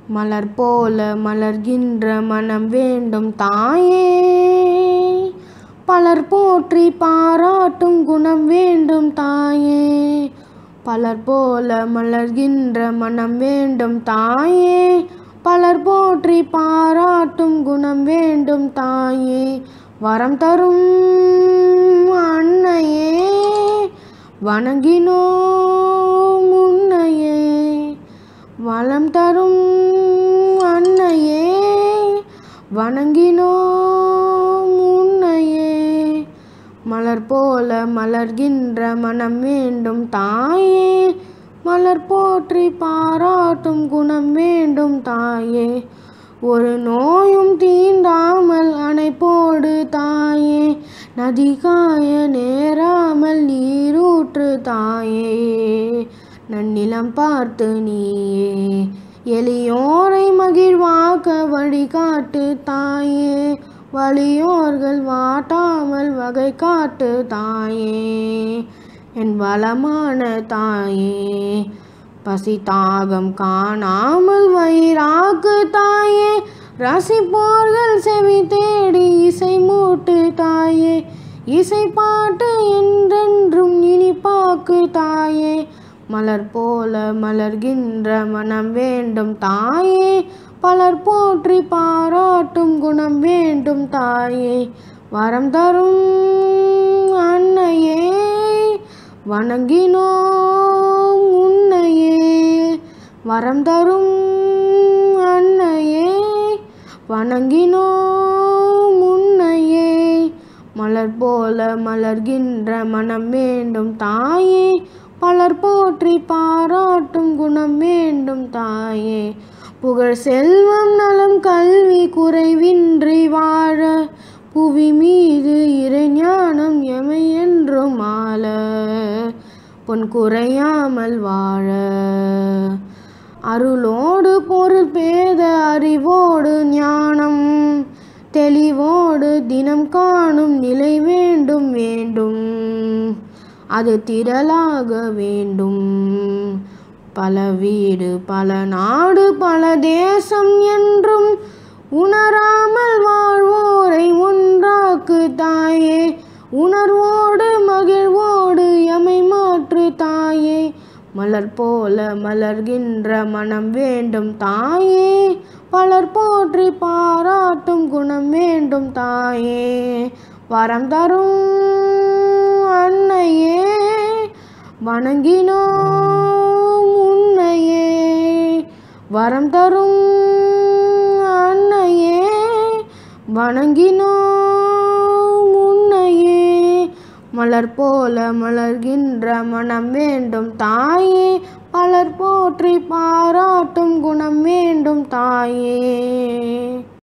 மலர் போல மலர்கின்ற மனம் வேண்டும் தாயே பலர் போற்றி பாராட்டும் குணம் வேண்டும் தாயே பலர் போல மலர்கின்ற மனம் வேண்டும் தாயே பலர் போற்றி பாராட்டும் குணம் வேண்டும் தாயே வரம் தரும் அன்னையே வணங்கினோம் உன்னையே வளம் தரும் அன்னையே வணங்கினோம் உன்னையே மலர் போல மலர்கின்ற மனம் வேண்டும் தாயே மலர் போற்றி பாராட்டும் குணம் வேண்டும் தாயே ஒரு நோயும் தீண்டாமல் அணைப்போடு தாயே நதி காய நேராமல் நீரூற்று தாயே நன்னிலம் பார்த்து நீயே எளியோரை மகிழ்வாக்க வழிகாட்டு தாயே வலியோர்கள் வாட்டாமல் வகை காட்டு தாயே என் வளமான தாயே பசி தாகம் காணாமல் வயிறாக்கு தாயே ரசிப்போர்கள் செவி தேடி இசை மூட்டு தாயே இசை பாட்டு என்றென்றும் இனிப்பாக்கு தாயே மலர் போல மலர்கின்ற மனம் வேண்டும் தாயே பலர் போற்றி பாராட்டும் குணம் வேண்டும் தாயே வரம் தரும் அன்னையே வணங்கினோம் உன்னையே வரம் தரும் அன்னையே வணங்கினோம் உன்னையே மலர் போல மலர்கின்ற மனம் வேண்டும் தாயே பலர் போற்றி பாராட்டும் குணம் வேண்டும் தாயே புகழ் செல்வம் நலம் கல்வி குறைவின்றி வாழ புவி மீது இறைஞானம் எமை என்றும் ஆள பொன் குறையாமல் வாழ அருளோடு பொருள் பேத அறிவோடு ஞானம் தெளிவோடு தினம் காணும் நிலை வேண்டும் வேண்டும் அது திரளாக வேண்டும் பல வீடு பல நாடு பல தேசம் என்றும் உணராமல் வாழ்வோரை ஒன்றாக்கு தாயே உணர்வோடு மகிழ்வோடு எமை மாற்று தாயே மலர் போல மலர்கின்ற மனம் வேண்டும் தாயே பலர் போற்றி பாராட்டும் குணம் வேண்டும் தாயே வரம் தரும் அன்னையே வணங்கினோம் உன்னையே வரம் தரும் அன்னையே வணங்கினோம் உன்னையே மலர் போல மலர்கின்ற மனம் வேண்டும் தாயே பலர் போற்றி பாராட்டும் குணம் வேண்டும் தாயே